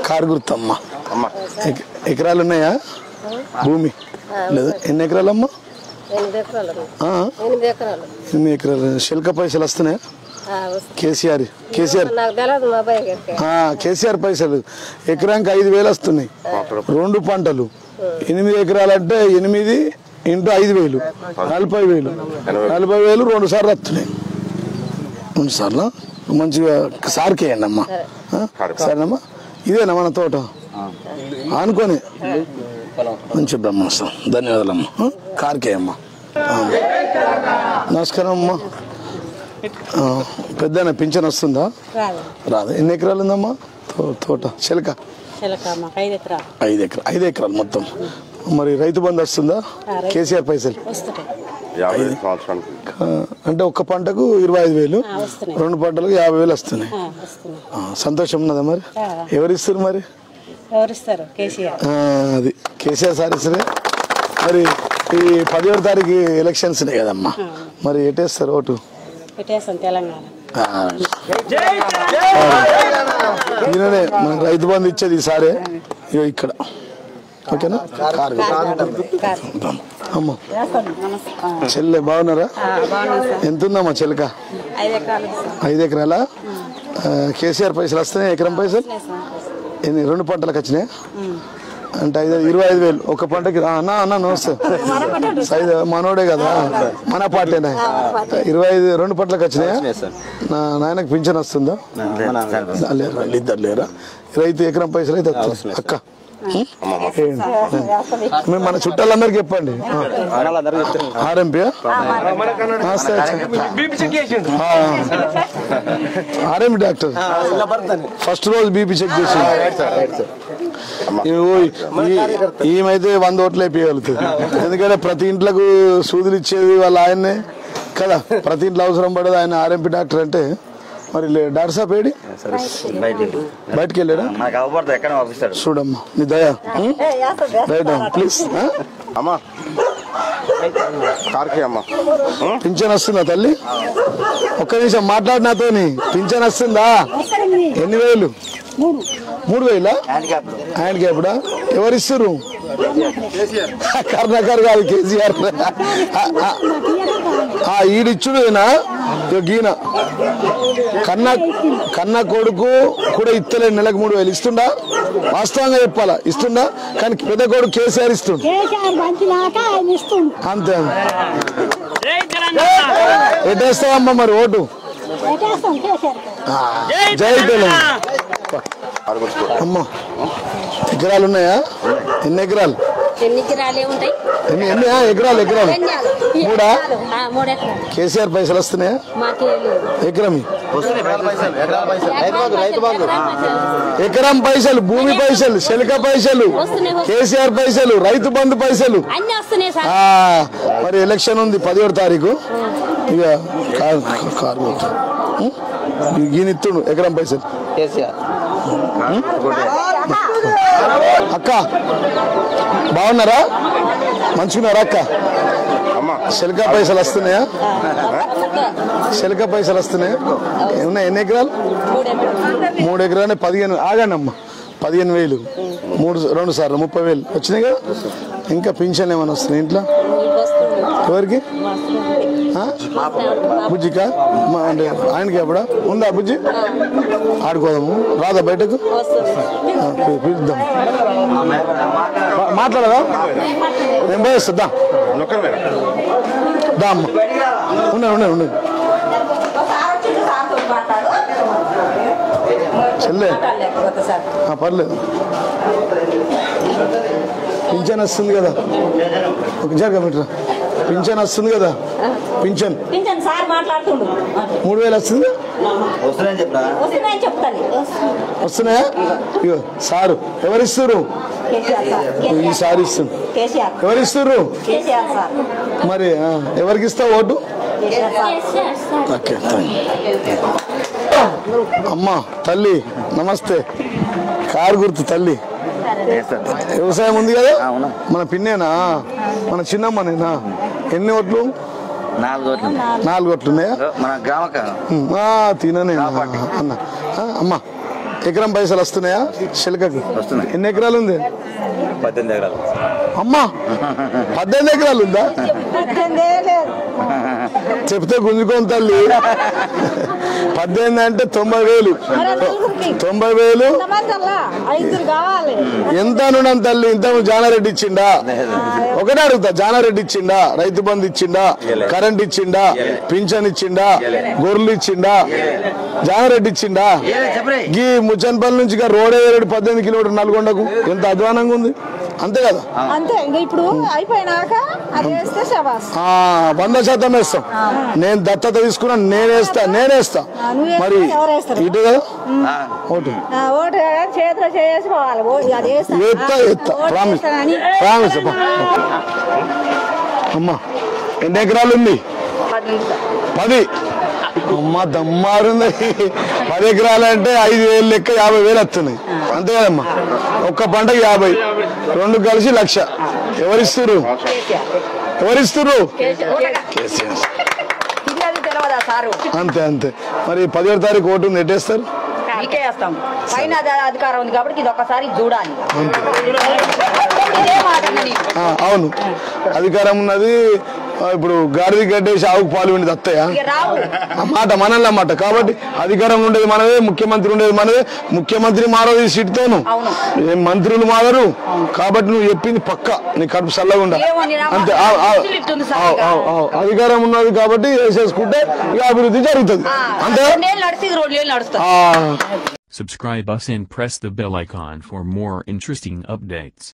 Car గుర్తమ్మా అమ్మ ఎక- ఎకరాలు ఉన్నాయా భూమి లేదా ఎన్ని ఎకరాలు అమ్మా ఎనిమిది ఎకరాలు ఉన్నాయి. ఆ, ఎనిమిది ఎకరాలు ఎన్ని ఎకరాలు శిల్క పైసలు వస్తున్నాయా ఆ, వస్తుంది. కేసీఆర్ కేసీఆర్ నాకు తెలియదు మా అబ్బాయి గారికి ఆ, కేసీఆర్ పైసలు ఎకరానికి ఐదు వేలు వస్తున్నాయి రెండు పంటలు ఎనిమిది ఎకరాలు అంటే ఎనిమిది ఇంటూ ఐదు వేలు నలభై వేలు నలభై వేలు రెండు సార్లు వస్తున్నాయి రెండు సార్లు మంచిగా సార్కి వేయండి అమ్మా ఆ? సరేనమ్మా ఇదేనా మన తోట అనుకొని మంచి బ్రహ్మాస్తం ధన్యవాదాలమ్మా ఆ? కార్కే అమ్మా ఆ. నమస్కారం అమ్మా ఆ, పెద్దనా పింఛన్ వస్తుందా రాదు రాదు ఎన్ని ఎకరాలు ఉందమ్మా తో- తోట చిలక చిలక మాకు ఐదు ఎకరాలు ఐదు ఎకరాలు ఐదు ఎకరాలు మొత్తం మరి రైతు బంధు వస్తుందా కేసీఆర్ పైసలు వస్తున్నాయి యాభై ఐదు సంవత్సరానికి ఆ, అంటే ఒక్క పంటకు ఇరవై ఐదు వేలు ఆ, వస్తున్నాయి రెండు పంటలకు యాభై వేలు వస్తున్నాయి ఆ, వస్తున్నాయి ఆ, సంతోషం ఉన్నదా మరి ఆ. ఎవరు ఇస్తారు మరి ఎవరిస్తారు కేసీఆర్ ఆ, అది కేసీఆర్ సార్ ఇస్తారే మరి ఈ పదిహేడు తారీఖు ఎలక్షన్స్ ఉన్నాయి కదమ్మా మరి ఎటేస్తారు ఓటు పెట్టేస్తాం తెలంగాణ ఆ. ఈయననే మనకు రైతు బంధు ఇచ్చేది ఈసారే ఇగో ఇక్కడ ఓకేనా కారు అమ్మ చెల్లె బాగున్నారా ఎంత ఉందమ్మా చెలక ఐదు ఎకరాలు ఐదు ఎకరాల కేసీఆర్ పైసలు వస్తున్నాయి ఎకరం పైసలు ఎన్ని రెండు పంటలకు వచ్చినాయి అంటే ఐదు ఇరవై ఐదు వేలు ఒక పంటకి ఆ, అన్న అన్న నమస్తే ఐదు మనోడే కదా మన పార్టీనే ఇరవై ఐదు రెండు పంటలకు వచ్చినాయా నా నాయనకు పింఛన్ వస్తుందా లేరు వాళ్ళు ఇద్దరు లేరా రైతు ఎకరం పైసలు అయితే వస్తుంది అక్క ఏంటి? మేము మన చుట్టాలందరికి చెప్పండి ఆర్ఎంపీ ఆర్ఎంపీ డాక్టర్ ఫస్ట్ రోజు బీపీ చెక్ చేసి ఈమెతే వంద ఓట్లు వేయగలుగుతుంది ఎందుకంటే ప్రతి ఇంట్లకు సూదులు ఇచ్చేది వాళ్ళ ఆయన్నే కదా ప్రతి ఇంట్లో అవసరం పడదు ఆయన ఆర్ఎంపీ డాక్టర్ అంటే మరి లే- డాక్టర్ సాబ్ ఏడి బయటికి వెళ్ళాడా నాకు అవ్వబడదు ఎక్కడ పంపిస్తాడు చూడమ్మా నీ దయా రైట్ ప్లీజ్ అమ్మ కార్కి అమ్మ పింఛన్ వస్తుందా తల్లి ఒక్క నిమిషం మాట్లాడు నాతోని పింఛన్ వస్తుందా ఎన్ని వేలు మూడు వేలా హ్యాండ్ క్యాప్డా ఎవరు ఇస్తారు కర్ణాకర్ కాదు కేసీఆర్ ఆ, ఆ, ఆ ఈడిచ్చుడేనా ఇగో గీన కన్న కన్న కొడుకు కూడా ఇస్తలే నెలకు మూడు వేలు ఇస్తుండా వాస్తవంగా చెప్పాలా ఇస్తుండా కానీ పెద్ద కొడుకు కేసీఆర్ ఇస్తుండు కేసీఆర్ మంచినాక ఆయన ఇస్తుండు అంతే ఎట్టేస్తావమ్మా మరి ఓటు పెట్టేస్తాం కేసీఆర్ ఆ, జై తెలంగాణ అమ్మా ఎకరాలు ఉన్నాయా ఎన్ని ఎకరాలు ఎన్ని ఎకరాలు ఉంటాయి ఎన్ని ఎన్ని ఆ, ఎకరాలు ఎకరాలు మూడా ఆ, మూడు ఎకరాలు కేసీఆర్ పైసలు వస్తున్నాయా మాకే లేదు ఎకరమి ఎకరం పైసలు భూమి పైసలు శిలక పైసలు కేసీఆర్ పైసలు రైతు బంధు పైసలు అన్ని వస్తున్నాయి సార్ ఆ, మరి ఎలక్షన్ ఉంది పదిహేడు తారీఖు ఇక కారు కారు కొట్టు. ఉం? ఈయన ఇత్తుడు ఎకరం పైసలు అక్క బాగున్నారా మంచుకున్నారా అక్క అమ్మ శిలక పైసలు వస్తున్నాయా శిలక పైసలు వస్తున్నాయా ఏమన్నా ఎన్ని ఎకరాలు మూడు ఎకరాలు పదిహేను ఆగండి అమ్మ పదిహేను వేలు మూడు రెండు సార్లు ముప్పై వేలు వచ్చినాయి కదా ఇంకా పింఛన్ ఏమైనా వస్తున్నాయి ఇంట్లో ఎవరికి ఆ? బుజ్జికా మా అంటే ఆయనకి ఎప్పుడా ఉందా బుజ్జి ఆడుకోదాము రాదా బయటకు ఆ, పి- పిలుద్దాం మా- మాట్లాడదా నేను పోయేస్తా నొక్కరు మేడం దా అమ్మ ఉండే ఉండే ఉండే చెల్లె ఆ, పర్లేదు పింఛన్ వస్తుంది కదా ఒక జరగ మీటర్ పింఛన్ వస్తుంది కదా పింఛన్ పింఛన్ సార్ మాట్లాడుతుండు మూడు వేలు వస్తుంది వస్తున్నాయని చెప్పరా వస్తున్నాయని చెప్తాను వస్తున్నాయా ఇగో సారు ఎవరిస్తారు కేసీఆర్ సార్ ఈ సారు ఇస్తుంది కేసీఆర్ ఎవరిస్తారు కేసీఆర్ సార్ మరి ఆ, ఎవరికి ఇస్తావు ఓటు కేసీఆర్ సార్ ఓకే అమ్మ తల్లి నమస్తే కారు గుర్తు తల్లి వ్యవసాయం ఉంది కదా మన పిన్నేనా మన చిన్నమ్మనేనా ఎన్ని ఓట్లు నాలుగు ఓట్లు నాలుగు ఓట్లు ఉన్నాయా మన గ్రామ ఉమ్, ఆ, తిననే అన్న ఆ, అమ్మ ఎకరం పైసలు వస్తున్నాయా శిల్కకు వస్తున్నాయి. ఎన్ని ఎకరాలు ఉంది పద్దెనిమిది ఎకరాలు అమ్మా పద్దెనిమిది ఎకరాలు ఉందా చెప్తే గుంజుకోని తల్లి పద్దెనిమిది అంటే తొంభై వేలు తొంభై వేలు ఐదుగురు కావాలి ఎంత అనున్నాను తల్లి ఇంత జానారెడ్డి ఇచ్చిండా ఒకటే అడుగుతా జానారెడ్డి ఇచ్చిండా రైతు బంధు ఇచ్చిండా కరెంట్ ఇచ్చిండా పింఛన్ ఇచ్చిండా గొర్రెలు ఇచ్చిండా జానారెడ్డి ఇచ్చిండా చెప్పరే ఈ ముచ్చన్పల్లి నుంచి ఇక రోడ్ ఏడు పద్దెనిమిది కిలోమీటర్ నల్గొండకు ఎంత అధ్వానంగా ఉంది అంతే కదా అంతే ఇంకా ఇప్పుడు అయిపోయినాక అది వేస్తే శబాస్ ఆ వంద శాతం వేస్తాం నేను దత్తత తీసుకున్నా నేనేస్తా నేనేస్తా నువ్వు వేస్తే మరి ఎవరు వేస్తారు? ఇటు కదా ఓటు ఆ, ఓటు వేయగానే చేతిలో చేసి పోవాలి ఓ, అది వేస్తా ఎత్తా ఎత్తా ఓటు ప్రామిస్ వేస్తానని ప్రామిస్ అమ్మా అమ్మా ఎన్ని ఎకరాలు ఉంది పది అమ్మ దమ్మారుంది పది ఎకరాలు అంటే ఐదు వేలు లెక్క యాభై వేలు వస్తున్నాయి అంతే కదమ్మా ఒక్క పంటకి యాభై రెండు కలిసి లక్ష ఎవరిస్తురు ఎవరిస్తురు కేసీఆర్ పిల్లలు తెలియదా సారు అంతే అంతే మరి పదిహేడు తారీఖు ఓటు నెట్టేస్తారు మీకే వేస్తాం పైన అధి- అధికారం ఉంది కాబట్టి ఇది ఒక్కసారి చూడాలి ఇదే మాట అన్నది. ఆ, అవును అధికారం ఉన్నది ఆ, ఇప్పుడు గాడిది గడ్డేసి ఆవుకు పాలు విండి తత్తయా ఇక రావు ఆ మాట మనల్ని మాట కాబట్టి అధికారం ఉండేది మనదే ముఖ్యమంత్రి ఉండేది మనదే ముఖ్యమంత్రి మారదు ఈ సీట్తోను అవును. ఏం మంత్రులు మారరు కాబట్టి నువ్వు చెప్పింది పక్క నీ కడుపు చల్లగా ఉండాలి ఏమని నా అంతే మాట ఆ, ఆ, విసులు ఇస్తుంది సార్ ఆ, ఇక. ఆ, ఆ, అధికారం ఉన్నది కాబట్టి వేసేసుకుంటే ఇక అభివృద్ధి జరుగుతుంది ఆ, అంతే రెండేళ్ళు నడిచి ఇది రెండేళ్ళు నడుస్తుంది ఆ Subscribe us and press the bell icon for more interesting updates.